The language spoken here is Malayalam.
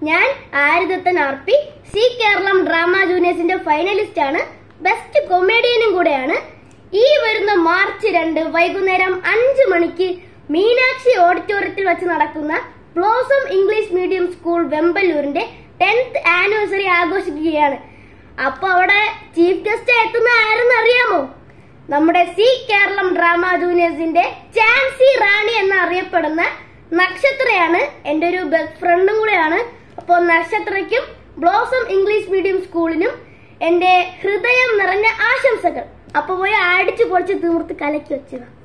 ഞാൻ Aridathan R P C Keralam drama ജൂനിയേഴ്സിന്റെ ഫൈനലിസ്റ്റ് ആണ് ബെസ്റ്റ് കൊമേഡിയനും കൂടെയാണ് ഈ വരുന്ന മാർച്ച് രണ്ട് വൈകുന്നേരം അഞ്ച് മണിക്ക് മീനാക്ഷി ഓഡിറ്റോറിയത്തിൽ വെച്ച് നടക്കുന്ന ബ്ലോസം ഇംഗ്ലീഷ് മീഡിയം സ്കൂൾ വെമ്പല്ലൂരിന്റെ ടെൻത്ത് ആനിവേഴ്സറി ആഘോഷിക്കുകയാണ് അപ്പൊ അവിടെ ചീഫ് ഗസ്റ്റ് എത്തുന്ന ആരെന്ന് അറിയാമോ നമ്മുടെ സി കേരളം ഡ്രാമ ജൂനിയേഴ്സിന്റെ ചാൻസി റാണി എന്നറിയപ്പെടുന്ന നക്ഷത്രയാണ് എന്റെ ഒരു ബെസ്റ്റ് ഫ്രണ്ടും കൂടെയാണ് അപ്പോൾ നക്ഷത്രയ്ക്കും ബ്ലോസം ഇംഗ്ലീഷ് മീഡിയം സ്കൂളിനും എന്റെ ഹൃദയം നിറഞ്ഞ ആശംസകൾ അപ്പൊ പോയി അടിച്ചു പൊളിച്ച് തീർത്ത് കലക്കി വെച്ചതാ